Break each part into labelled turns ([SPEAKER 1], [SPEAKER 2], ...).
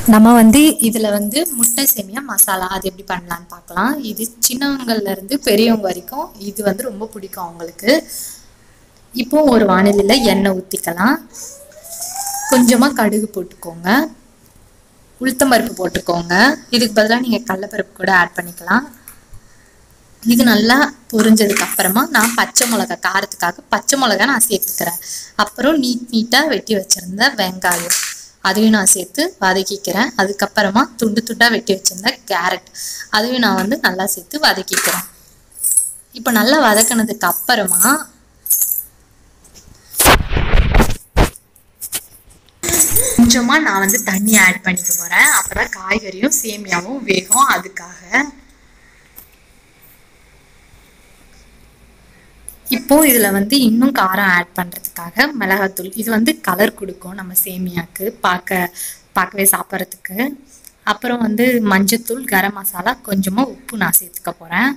[SPEAKER 1] நம்ம வந்து இதில் வந்து முட்டை சேமியா மசாலா அது எப்படி பண்ணலான்னு பார்க்கலாம் இது சின்னவங்கள்ல இருந்து பெரியவங்க வரைக்கும் இது வந்து ரொம்ப பிடிக்கும் அவங்களுக்கு இப்போ ஒரு வானிலையில் எண்ணெய் ஊற்றிக்கலாம் கொஞ்சமாக கடுகு போட்டுக்கோங்க உளுத்தம்பருப்பு போட்டுக்கோங்க இதுக்கு பதிலாக நீங்கள் கடலப்பருப்பு கூட ஆட் பண்ணிக்கலாம் இது நல்லா பொரிஞ்சதுக்கு அப்புறமா நான் பச்சை மிளகா காரத்துக்காக பச்சை மிளகா நான் சேர்த்துக்கிறேன் அப்புறம் நீட் நீட்டாக வெட்டி வச்சிருந்த வெங்காயம் அதையும் நான் சேர்த்து வதக்கிக்கிறேன் அதுக்கப்புறமா துண்டு துண்டாக வெட்டி வச்சிருந்த கேரட் அதையும் நான் வந்து நல்லா சேர்த்து வதக்கிக்கிறேன் இப்போ நல்லா வதக்கினதுக்கு அப்புறமா கொஞ்சமாக நான் வந்து தண்ணி ஆட் பண்ணிக்க போகிறேன் அப்பதான் காய்கறியும் சேமியாவும் வேகும் அதுக்காக இப்போ இதில் வந்து இன்னும் காரம் ஆட் பண்ணுறதுக்காக மிளகாத்தூள் இது வந்து கலர் கொடுக்கும் நம்ம சேமியாக்கு பார்க்க பார்க்கவே சாப்பிட்றதுக்கு அப்புறம் வந்து மஞ்சத்தூள் கரம் மசாலா கொஞ்சமாக உப்பு நான் சேர்த்துக்க போகிறேன்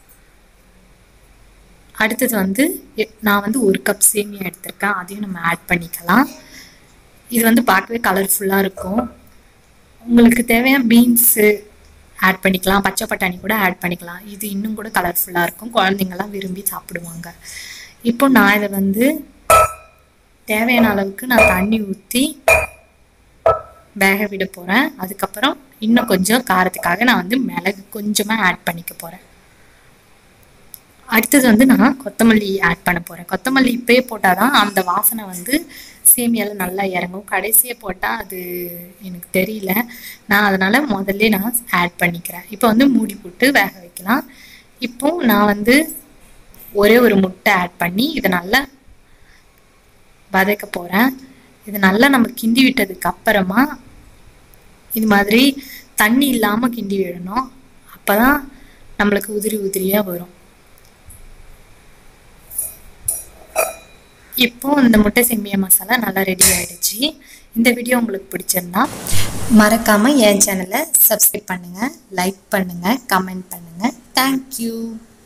[SPEAKER 1] அடுத்தது வந்து எ- நான் வந்து ஒரு கப் சேமியா எடுத்திருக்கேன் அதையும் நம்ம ஆட் பண்ணிக்கலாம் இது வந்து பார்க்கவே கலர்ஃபுல்லாக இருக்கும் உங்களுக்கு தேவையான பீன்ஸு ஆட் பண்ணிக்கலாம் பச்சை பட்டாணி கூட ஆட் பண்ணிக்கலாம் இது இன்னும் கூட கலர்ஃபுல்லாக இருக்கும் குழந்தைங்கலாம் விரும்பி சாப்பிடுவாங்க இப்போ நான் இதை வந்து தேவையான அளவுக்கு நான் தண்ணி ஊற்றி வேக விட போகிறேன் அதுக்கப்புறம் இன்னும் கொஞ்சம் காரத்துக்காக நான் வந்து மிளகு கொஞ்சமாக ஆட் பண்ணிக்க போகிறேன் அடுத்தது வந்து நான் கொத்தமல்லி ஆட் பண்ண போகிறேன் கொத்தமல்லி இப்பயே போட்டால் தான் அந்த வாசனை வந்து சேமியால நல்லா இறங்கும் கடைசியே போட்டால் அது எனக்கு தெரியல நான் அதனால் முதல்ல நான் ஆட் பண்ணிக்கிறேன் இப்போ வந்து மூடி போட்டு வேக வைக்கலாம் இப்போ நான் வந்து ஒரே ஒரு முட்டை ஆட் பண்ணி இதை நல்லா வதக்க போகிறேன் இது நல்லா நம்ம கிண்டி விட்டதுக்கு அப்புறமா இது மாதிரி தண்ணி இல்லாமல் கிண்டி விடணும் அப்போ தான் நம்மளுக்கு உதிரி உதிரியாக வரும் இப்போ இந்த முட்டை சேமியா மசாலா நல்லா ரெடி ஆயிடுச்சு இந்த வீடியோ உங்களுக்கு பிடிச்சிருந்தா மறக்காம என் சேனலை சப்ஸ்கிரைப் பண்ணுங்க லைக் பண்ணுங்க கமெண்ட் பண்ணுங்க தேங்க்யூ